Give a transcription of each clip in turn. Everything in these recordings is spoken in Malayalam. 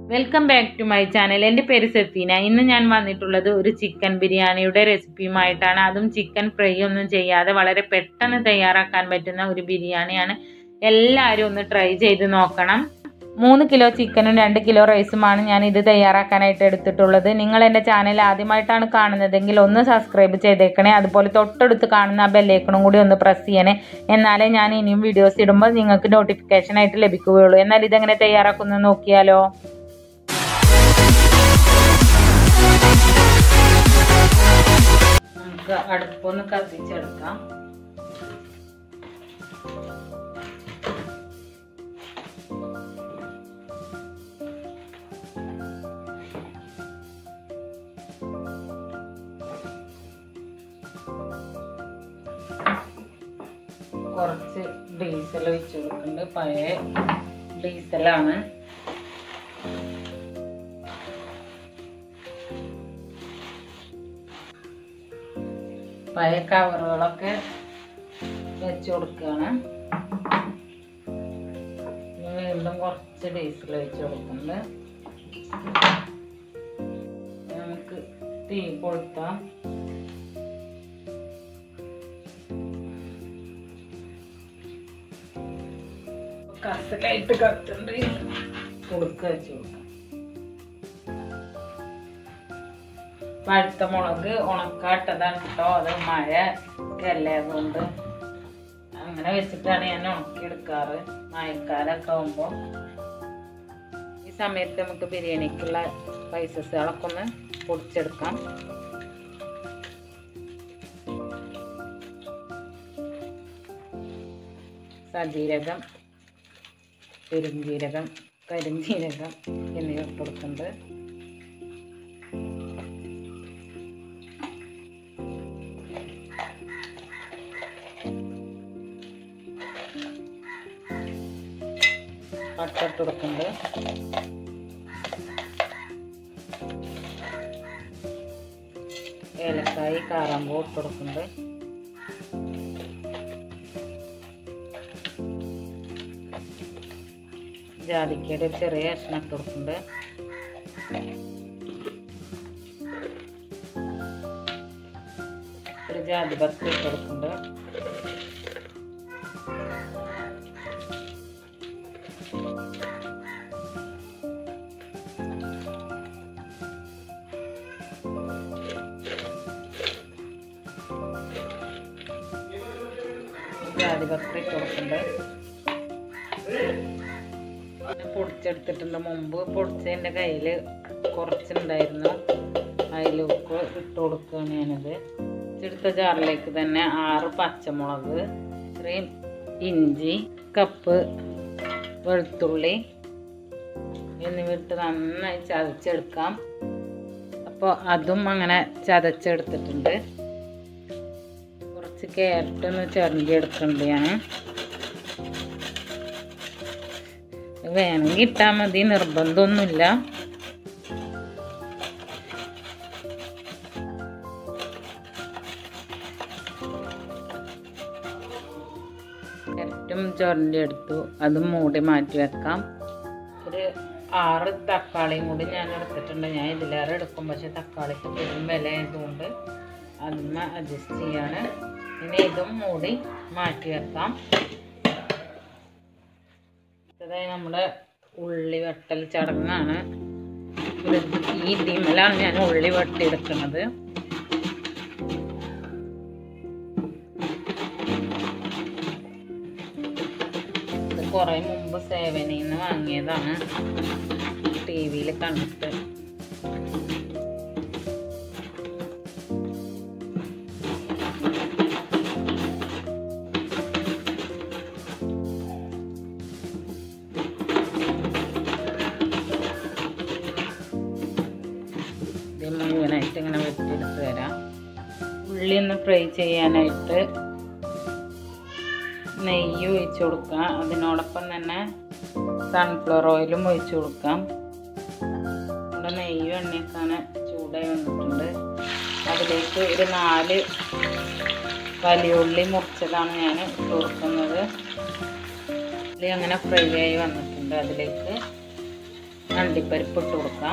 Welcome back to my channel എൻ്റെ പേര് സഫീന ഇന്ന് ഞാൻ വന്നിട്ടുള്ളത് ഒരു ചിക്കൻ ബിരിയാണിയുടെ റെസിപ്പിയുമായിട്ടാണ് അതും ചിക്കൻ ഫ്രൈ ഒന്നും ചെയ്യാതെ വളരെ പെട്ടെന്ന് തയ്യാറാക്കാൻ പറ്റുന്ന ഒരു ബിരിയാണിയാണ് എല്ലാവരും ഒന്ന് ട്രൈ ചെയ്ത് നോക്കണം മൂന്ന് കിലോ ചിക്കനും രണ്ട് കിലോ റൈസുമാണ് ഞാൻ ഇത് തയ്യാറാക്കാനായിട്ട് എടുത്തിട്ടുള്ളത് നിങ്ങൾ എൻ്റെ ചാനൽ ആദ്യമായിട്ടാണ് കാണുന്നതെങ്കിൽ ഒന്ന് സബ്സ്ക്രൈബ് ചെയ്തേക്കണേ അതുപോലെ തൊട്ടടുത്ത് കാണുന്ന ആ ബെല്ലേക്കണും കൂടി ഒന്ന് പ്രസ് ചെയ്യണേ എന്നാലേ ഞാൻ ഇനിയും വീഡിയോസ് ഇടുമ്പോൾ നിങ്ങൾക്ക് നോട്ടിഫിക്കേഷൻ ആയിട്ട് ലഭിക്കുകയുള്ളൂ എന്നാൽ ഇതെങ്ങനെ തയ്യാറാക്കുന്നത് നോക്കിയാലോ നമുക്ക് അടുപ്പൊന്ന് കത്തിച്ചെടുക്കാം കുറച്ച് ഡീസൽ ഒഴിച്ചു കൊടുക്കുന്നുണ്ട് പഴയ ഡീസലാണ് പഴയ കവറുകളൊക്കെ വെച്ച് കൊടുക്കുകയാണ് ഇനി വീണ്ടും കുറച്ച് ഡീസൽ ഒഴിച്ച് കൊടുക്കുന്നുണ്ട് നമുക്ക് തീ കൊളുത്താം കസലായിട്ട് കത്തുണ്ട് കൊടുക്ക വെച്ച് കൊടുക്കാം പഴുത്ത മുളക് ഉണക്കാട്ടതാണ് കേട്ടോ അത് മഴ അല്ലേ അതുകൊണ്ട് അങ്ങനെ വെച്ചിട്ടാണ് ഞാൻ ഉണക്കിയെടുക്കാറ് മഴക്കാലമൊക്കെ ആകുമ്പോൾ ഈ സമയത്ത് നമുക്ക് ബിരിയാണിക്കുള്ള സ്പൈസസുകളൊക്കെ ഒന്ന് പൊടിച്ചെടുക്കാം സജീരകം പെരുംജീരകം കരിഞ്ജീരകം എന്നിവ ഇട്ട് കൊടുക്കുന്നുണ്ട് പട്ട ഇട്ട് കൊടുക്കുന്നുണ്ട് ഏലക്കായി കാറാമ്പൂ ഇട്ട് കൊടുക്കുന്നുണ്ട് ജാതിക്കയുടെ ഒരു ചെറിയ കഷ്ണം ഇട്ട് കൊടുക്കുന്നുണ്ട് ഒരു ജാതി പത്ത് ഇട്ട് കൊടുക്കുന്നുണ്ട് ജാതി പത്ര ഇട്ട് കൊടുക്കുന്നുണ്ട് പൊടിച്ചെടുത്തിട്ടുണ്ട് മുമ്പ് പൊടിച്ചതിൻ്റെ കയ്യിൽ കുറച്ചുണ്ടായിരുന്നു അതിലേക്ക് ഇട്ട് കൊടുക്കുകയാണ് ഞാനത് എടുത്ത ജാറിലേക്ക് തന്നെ ആറ് പച്ചമുളക് ഇത്രയും ഇഞ്ചി കപ്പ് വെളുത്തുള്ളി എന്നിവ ഇട്ട് നന്നായി ചതച്ചെടുക്കാം അപ്പോൾ അതും അങ്ങനെ ചതച്ചെടുത്തിട്ടുണ്ട് കുറച്ച് ക്യാരറ്റ് ഒന്ന് ചിരണ്ടി എടുക്കുന്നുണ്ട് ഞാൻ വേണമെങ്കിൽ ഇട്ടാൽ മതി നിർബന്ധമൊന്നുമില്ല കരറ്റും ചുരണ്ടി എടുത്തു അതും മൂടി മാറ്റി വെക്കാം ഒരു ആറ് തക്കാളിയും കൂടി ഞാൻ എടുത്തിട്ടുണ്ട് ഞാൻ ഇതിലേറെ എടുക്കും പക്ഷെ തക്കാളിക്ക് പെരും വില ആയതുകൊണ്ട് അതിന്മ അഡ്ജസ്റ്റ് ചെയ്യാണ് ഇനി ഇതും മൂടി മാറ്റി വെക്കാം അടുത്തതായി നമ്മുടെ ഉള്ളി വെട്ടൽ ചടങ്ങാണ് ഈ ടീമിലാണ് ഞാൻ ഉള്ളി വെട്ടിയെടുക്കുന്നത് ഇത് കുറേ മുമ്പ് സേവനയിൽ നിന്ന് വാങ്ങിയതാണ് ടി വിയിൽ കണ്ടിട്ട് ഇത് മുഴുവനായിട്ട് ഇങ്ങനെ വെട്ടിയെടുത്ത് തരാം ഉള്ളി ഒന്ന് ഫ്രൈ ചെയ്യാനായിട്ട് നെയ്യ് ഒഴിച്ച് കൊടുക്കാം അതിനോടൊപ്പം തന്നെ സൺഫ്ലവർ ഓയിലും ഒഴിച്ച് കൊടുക്കാം നമ്മുടെ നെയ്യും എണ്ണയൊക്കെ ചൂടായി വന്നിട്ടുണ്ട് അതിലേക്ക് ഒരു നാല് വലിയ ഉള്ളി മുറിച്ചതാണ് ഞാൻ ഇട്ട് കൊടുക്കുന്നത് ഉള്ളി അങ്ങനെ ഫ്രൈ ആയി വന്നിട്ടുണ്ട് അതിലേക്ക് അണ്ടിപ്പരിപ്പ് ഇട്ട് കൊടുക്കാം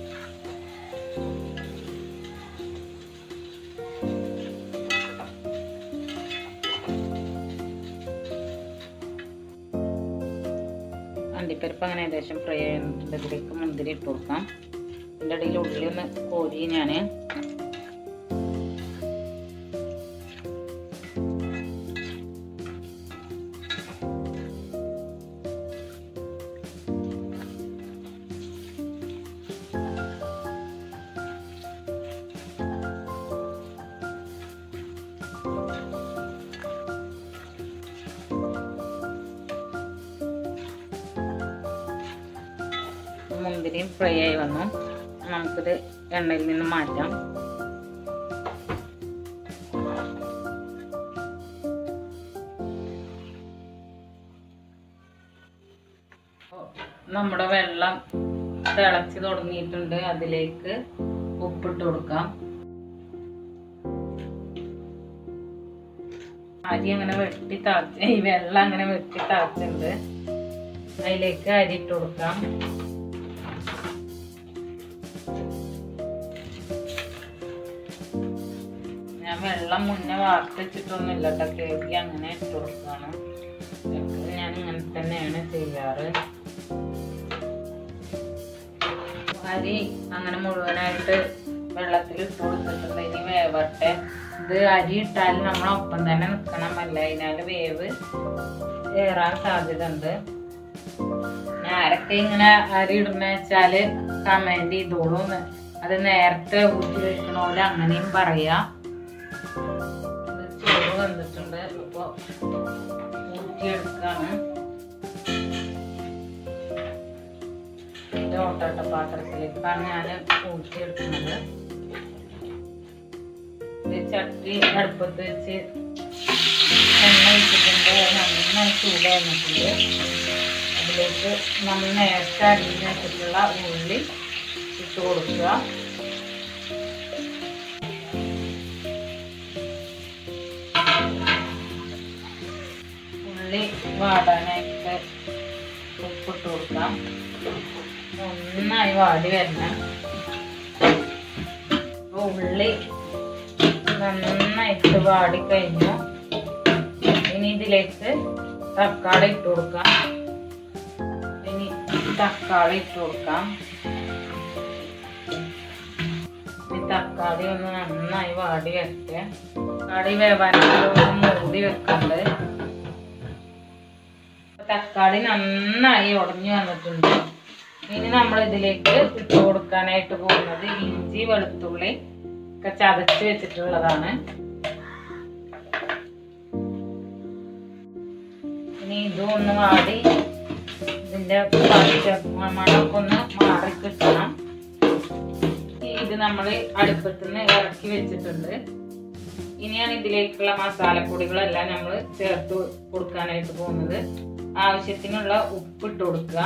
അണ്ടിപ്പരിപ്പ് അങ്ങനെ ഏകദേശം ഫ്രൈ ചെയ്യുന്നുണ്ട് ഇതിലേക്ക് മുന്തിരി ഇട്ട് കൊടുക്കാം ഇതിൻ്റെ ഇടയിൽ ഉള്ളി ഒന്ന് കോരി ഞാൻ മുന്തിരിയും ഫ്രൈ ആയി വന്നു നമുക്കിത് എണ്ണയിൽ നിന്ന് മാറ്റാം നമ്മുടെ വെള്ളം തിളച്ച് തുടങ്ങിയിട്ടുണ്ട് അതിലേക്ക് ഉപ്പിട്ട് കൊടുക്കാം അരി അങ്ങനെ വെട്ടി തിളച്ച് ഈ വെള്ളം അങ്ങനെ വെട്ടി തിളച്ചിട്ടുണ്ട് അതിലേക്ക് അരി ഇട്ട് കൊടുക്കാം ഞാൻ വെള്ളം മുന്നേ വാർത്ത് വെച്ചിട്ടൊന്നുമില്ല കേട്ടോ കേക്ക് അങ്ങനെ ഇട്ട് കൊടുക്കുകയാണ് എപ്പോഴും ഞാൻ ഇങ്ങനെ തന്നെയാണ് ചെയ്യാറ് അരി അങ്ങനെ മുഴുവനായിട്ട് വെള്ളത്തിൽ ഇട്ട് കൊടുത്തിട്ടുണ്ട് ഇനി വേവട്ടെ ഇത് അരി ഇട്ടാൽ നമ്മളൊപ്പം തന്നെ നിൽക്കണം അല്ല അതിനാൽ വേവ് ഏറാൻ സാധ്യത ഉണ്ട് ആരൊക്കെ ഇങ്ങനെ അരി ഇടുന്ന വെച്ചാല് കമന്റ് ചെയ്തോളൂ എന്ന്. അത് നേരത്തെ ഊറ്റി വെക്കണ പോലെ അങ്ങനെയും പറയാം ഇത് ചോറ് വന്നിട്ടുണ്ട് ഇപ്പൊ ഊറ്റിയെടുക്കാണ് ഇത് ഓട്ടോട്ട പാത്രത്തിലേക്കാണ് ഞാൻ ഊറ്റിയെടുക്കുന്നത് ഇത് ചട്ടി അടുപ്പത്ത് വെച്ച് എണ്ണ വെച്ചിട്ടുണ്ട് അത് നന്നായി ചൂട് വന്നിട്ടുണ്ട് അതിലേക്ക് നമ്മൾ നേരത്തെ അരിഞ്ഞ് വെച്ചിട്ടുള്ള ഉള്ളി ഇട്ട് കൊടുക്കുക ഉള്ളി വാടാനായിട്ട് ഉപ്പിട്ട് കൊടുക്കാം നന്നായി വാടി വരണം അപ്പൊ ഉള്ളി നന്നായിട്ട് വാടി കഴിഞ്ഞു ഇനി ഇതിലേക്ക് തക്കാളി ഇട്ട് കൊടുക്കാം ഇനി തക്കാളി ഇട്ട് കൊടുക്കാം ഈ തക്കാളി ഒന്ന് നന്നായി വാടി വരട്ടെ തക്കാളി വേവാനായിട്ട് മൂടി വെക്കണ്ട് അപ്പൊ തക്കാളി നന്നായി ഉടഞ്ഞു വന്നിട്ടുണ്ട് ഇനി നമ്മൾ ഇതിലേക്ക് ഇട്ട് കൊടുക്കാനായിട്ട് പോകുന്നത് ഇഞ്ചി വെളുത്തുള്ളി ഒക്കെ ചതച്ച് വെച്ചിട്ടുള്ളതാണ് ഇനി ഇതും ഒന്ന് വാടി ഇതിന്റെ പച്ച മണമൊക്കെ ഒന്ന് മാറി കിട്ടണം ഇത് നമ്മൾ അടുപ്പത്ത് നിന്ന് ഇറക്കി വെച്ചിട്ടുണ്ട് ഇനിയാണ് ഇതിലേക്കുള്ള മസാലപ്പൊടികളെല്ലാം നമ്മൾ ചേർത്ത് കൊടുക്കാനായിട്ട് പോകുന്നത് ആവശ്യത്തിനുള്ള ഉപ്പിട്ട് കൊടുക്കുക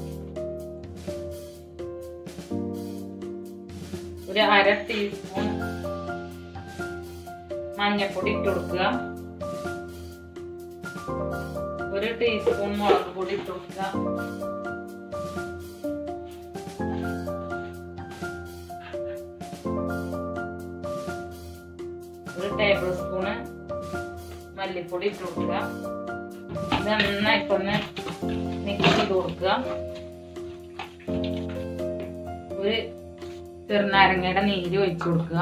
ഒരു അര ടീസ്പൂൺ മഞ്ഞൾപ്പൊടി ഇട്ട് കൊടുക്കുക ഒരു ടീസ്പൂൺ മുളക് പൊടി ഇട്ട് കൊടുക്കുക ഒരു ടേബിൾ സ്പൂണ് മല്ലിപ്പൊടി ഇട്ട് കൊടുക്കുക ഇത് നന്നായിട്ടൊന്ന് മിക്സ് ചെയ്ത് കൊടുക്കുക ഒരു ചെറുനാരങ്ങയുടെ നീര് ഒഴിച്ചു കൊടുക്കുക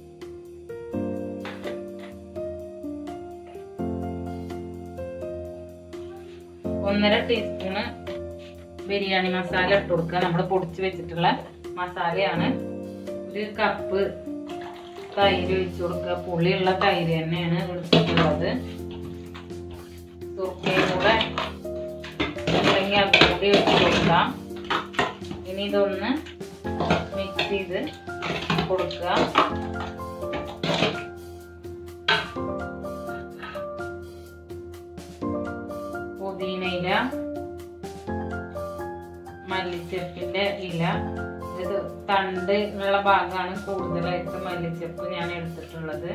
ഒന്നര ടീസ്പൂണ് ബിരിയാണി മസാല ഇട്ട് കൊടുക്കുക നമ്മൾ പൊടിച്ച് വെച്ചിട്ടുള്ള മസാലയാണ് ഒരു കപ്പ് തൈര് ഒഴിച്ചു കൊടുക്കുക പുളിയുള്ള തൈര് തന്നെയാണ് എടുത്തിട്ടുള്ളത് സുർക്കയും കൂടെ ഉണ്ടെങ്കിൽ അത് കൂടി ഒഴിച്ചു കൊടുക്കാം ഇനി ഇതൊന്ന് മിക്സ് ചെയ്ത് കൊടുക്കുക പുതിനയില മല്ലിച്ചെപ്പിന്റെ ഇല ഇത് തണ്ട് ഉള്ള ഭാഗമാണ് കൂടുതലായിട്ട് മല്ലിച്ചെപ്പ് ഞാൻ എടുത്തിട്ടുള്ളത്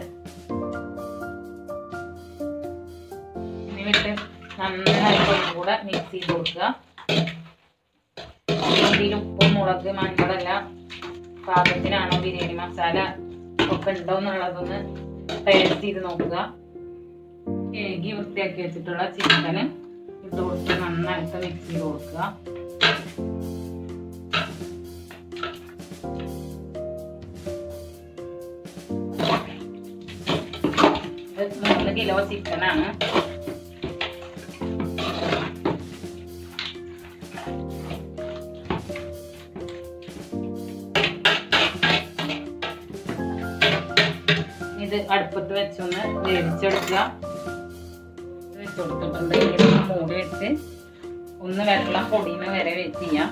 ഇനി വിട്ട് നന്നായിട്ട് ഒന്നും കൂടെ മിക്സ് ചെയ്ത് കൊടുക്കുക ഇതിൽ ഉപ്പ് മുളക് മഞ്ഞളെല്ലാം പാകത്തിനാണോ ബിരിയാണി മസാല ഒക്കെ ഉണ്ടോ എന്നുള്ളതൊന്ന് ടേസ്റ്റ് ചെയ്ത് നോക്കുക കേകി വൃത്തിയാക്കി വെച്ചിട്ടുള്ള ചിക്കന് ഇട്ട് കൊടുത്ത് നന്നായിട്ട് മിക്സ് ചെയ്ത് കൊടുക്കുക ഇത് മൂന്ന് കിലോ ചിക്കനാണ് ഇത് അടുപ്പത്ത് വെച്ചൊന്ന് വേവിച്ചെടുക്കുക വെച്ച് കൊടുത്തിട്ടുണ്ട് ഇനി മൂടി വെച്ച് ഒന്ന് വെള്ളം പൊടിയുന്ന വരെ വെച്ച് ചെയ്യാം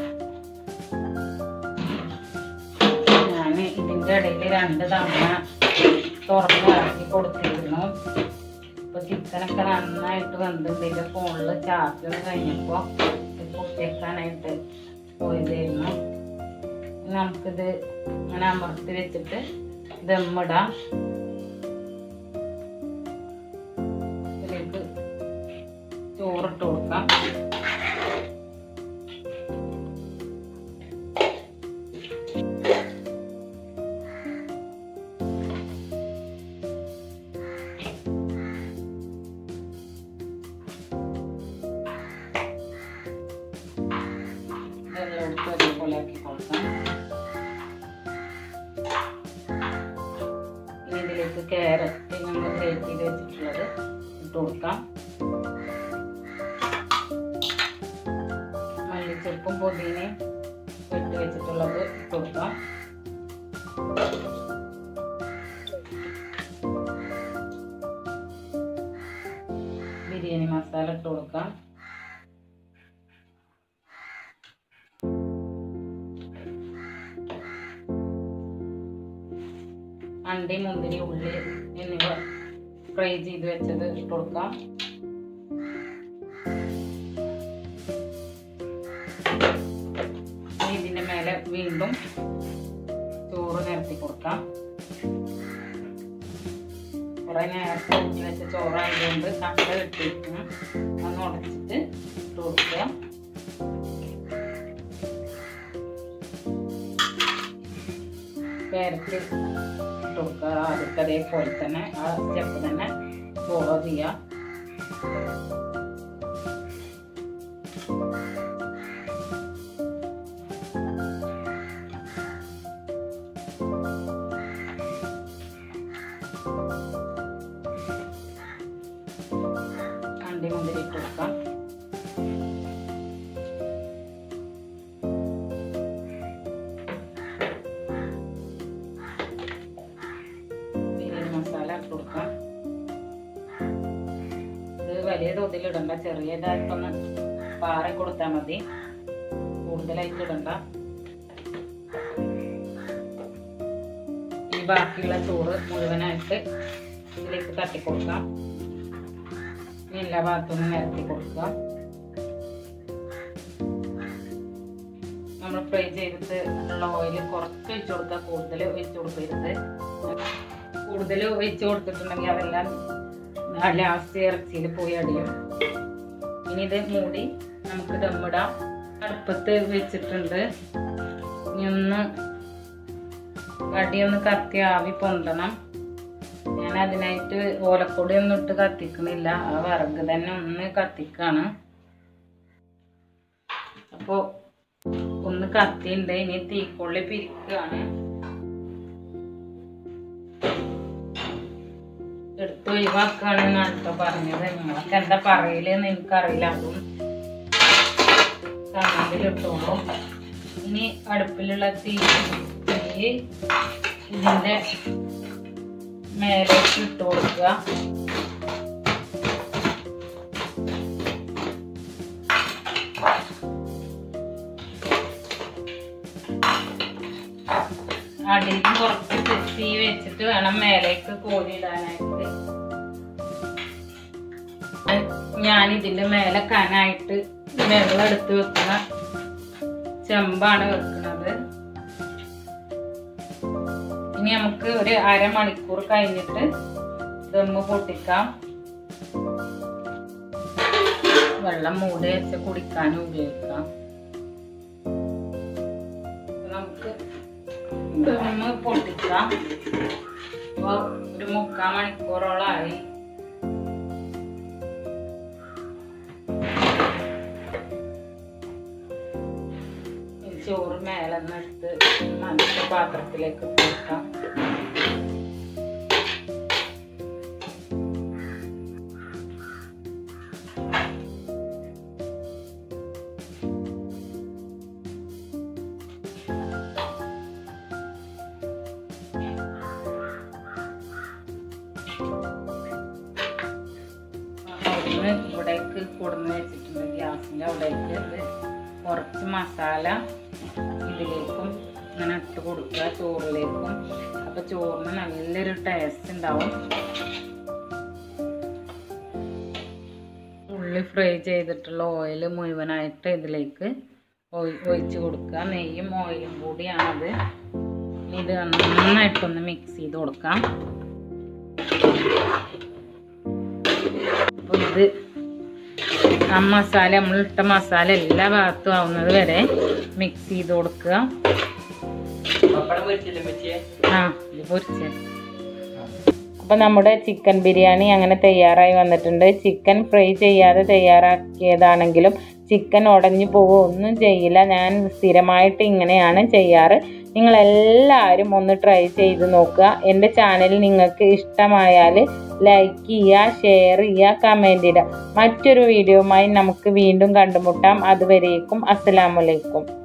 ഞാൻ ഇതിൻ്റെ ഇടയിൽ രണ്ട് തവണ തുറന്ന് ഇറക്കി കൊടുത്തിരുന്നു ഇപ്പൊ ചിക്കനൊക്കെ നന്നായിട്ട് വെന്തിട്ട് ഇതിന്റെ ഫോണിൽ ചാർജ് ഒന്ന് കഴിഞ്ഞപ്പോ ഇത് പൊട്ടിയേക്കാനായിട്ട് പോയതായിരുന്നു ഇനി നമുക്കിത് ഇങ്ങനെ അമർത്തി വെച്ചിട്ട് ദമ്മിടാം ഇതിലേക്ക് ചോറിട്ട് കൊടുക്കാം വെള്ളം എടുത്ത് ഒരേപോലെ ആക്കി കൊടുക്കാം ഇനി ഇതിലേക്ക് ക്യാരറ്റ് നമ്മൾ ഗ്രേറ്റ് ചെയ്ത് വെച്ചിട്ടുള്ളത് ഇട്ട് കൊടുക്കാം മല്ലിച്ചെപ്പും പുതിനയും വെട്ടി വെച്ചിട്ടുള്ളത് ഇട്ട് കൊടുക്കാം ബിരിയാണി മസാല ഇട്ട് കൊടുക്കാം അണ്ടി മുന്തിരി ഉള്ളി എന്നിവ ഫ്രൈ ചെയ്ത് വെച്ചത് ഇട്ട് കൊടുക്കാം ഇനി ഇതിന്റെ മേലെ വീണ്ടും ചോറ് നിരത്തി കൊടുക്കാം കുറെ നേരത്തെ ഊറ്റി വെച്ച ചോറായതുകൊണ്ട് കണ്ട ഇട്ടിരിക്കും ഒന്ന് ഉടച്ചിട്ട് ഇട്ട് കൊടുക്കുക ക്യാരറ്റ് ഇട്ട് കൊടുക്കുക ആദ്യത്തെ അതേപോലെ തന്നെ ആ സ്റ്റെപ്പ് തന്നെ ഫോളോ ചെയ്യുക അണ്ടി മുന്തിരി ഇട്ട് കൊടുക്കാം ബിരിയാണി മസാല ഇട്ട് കൊടുക്കാം ഇത് വലിയ തോതിൽ ഇടണ്ട ചെറിയതായിട്ടൊന്ന് പാറി കൊടുത്താൽ മതി കൂടുതലായിട്ട് ഇടണ്ട ഈ ബാക്കിയുള്ള ചോറ് മുഴുവനായിട്ട് ഇതിലേക്ക് തട്ടി കൊടുക്കാം ഇനി എല്ലാ ഭാഗത്തുനിന്ന് നിരത്തി കൊടുക്കുക നമ്മൾ ഫ്രൈ ചെയ്തിട്ട് ഉള്ള ഓയിൽ കുറച്ച് ഒഴിച്ചു കൊടുക്കുക കൂടുതൽ ഒഴിച്ചു കൊടുക്കരുത് കൂടുതൽ ഒഴിച്ചു കൊടുത്തിട്ടുണ്ടെങ്കിൽ അതെല്ലാം ലാസ്റ്റ് ഇറച്ചിയിൽ പോയി അടിയും ഇനി ഇത് മൂടി നമുക്ക് ദമ്മിടാം അടുപ്പത്ത് വെച്ചിട്ടുണ്ട് ഇനി ഒന്ന് അടിയൊന്ന് കത്തി ആവി പൊന്തണം ഞാൻ അതിനായിട്ട് ഓലക്കൊടി ഒന്നും ഇട്ട് കത്തിക്കണില്ല ആ വിറക് തന്നെ ഒന്ന് കത്തിക്കാണ് അപ്പോൾ ഒന്ന് കത്തിയുണ്ട് ഇനി തീക്കൊള്ളി പിരിക്കുകയാണ് എടുത്ത് ഒഴിവാക്കുകയാണ് എന്നാണ് കേട്ടോ പറഞ്ഞത് നിങ്ങളൊക്കെ എന്താ പറയലെന്ന് എനിക്കറിയില്ല അതും കമന്റിൽ ഇട്ടോളൂ ഇനി അടുപ്പിലുള്ള തീ തീ ഇതിൻ്റെ മേലേക്ക് ഇട്ട് കൊടുക്കുക അടിയിൽ കുറച്ച് തീ വെച്ചിട്ട് വേണം മേലേക്ക് കോരിയിടാനായിട്ട് ഞാൻ ഇതിന്റെ മേലെ കനായിട്ട് വെള്ളം എടുത്ത് വെക്കുന്ന ചെമ്പാണ് വെക്കുന്നത് ഇനി നമുക്ക് ഒരു അരമണിക്കൂർ കഴിഞ്ഞിട്ട് ദമ്മ് പൊട്ടിക്കാം വെള്ളം മൂടി വെച്ച് കുടിക്കാനും ഉപയോഗിക്കാം ദമ്മ് പൊട്ടിക്കാം അപ്പോൾ ഒരു മുക്കാൽ മണിക്കൂറോളമായി ഈ ചോറ് മേലെ നിന്നെടുത്ത് നല്ല പാത്രത്തിലേക്ക് കൊടുക്കാം അവിടുന്ന് ഇവിടേക്ക് കൊടുന്ന് വെച്ചിട്ടുണ്ട് ഗ്യാസിൻ്റെ അവിടേക്ക് ഇത് കുറച്ച് മസാല ഇതിലേക്കും ഇങ്ങനെ ഇട്ട് കൊടുക്കുക ചോറിലേക്കും അപ്പോൾ ചോറിന് നല്ലൊരു ടേസ്റ്റ് ഉണ്ടാവും ഉള്ളി ഫ്രൈ ചെയ്തിട്ടുള്ള ഓയിൽ മുഴുവനായിട്ട് ഇതിലേക്ക് ഒഴി- ഒഴിച്ച് കൊടുക്കുക നെയ്യും ഓയിലും കൂടിയാണത് ഇനി ഇത് നന്നായിട്ടൊന്ന് മിക്സ് ചെയ്ത് കൊടുക്കാം അപ്പോൾ ഇത് ആ മസാല നമ്മൾ ഇട്ട മസാല എല്ലാ ഭാഗത്തും ആവുന്നത് വരെ മിക്സ് ചെയ്ത് കൊടുക്കുക പപ്പടം പൊരിച്ചില്ലേ പറ്റിയേ ആ ഇത് പൊരിച്ച് അപ്പോൾ നമ്മുടെ ചിക്കൻ ബിരിയാണി അങ്ങനെ തയ്യാറായി വന്നിട്ടുണ്ട് ചിക്കൻ ഫ്രൈ ചെയ്യാതെ തയ്യാറാക്കിയതാണെങ്കിലും ചിക്കൻ ഉടഞ്ഞു പോകുക ഒന്നും ചെയ്യില്ല ഞാൻ സ്ഥിരമായിട്ട് ഇങ്ങനെയാണ് ചെയ്യാറ് നിങ്ങളെല്ലാവരും ഒന്ന് ട്രൈ ചെയ്ത് നോക്കുക എൻ്റെ ചാനൽ നിങ്ങൾക്ക് ഇഷ്ടമായാൽ ലൈക്ക് ചെയ്യുക ഷെയർ ചെയ്യുക കമൻറ്റ് ഇടുക മറ്റൊരു വീഡിയോയുമായി നമുക്ക് വീണ്ടും കണ്ടുമുട്ടാം അതുവരേക്കും അസ്സലാമലൈക്കും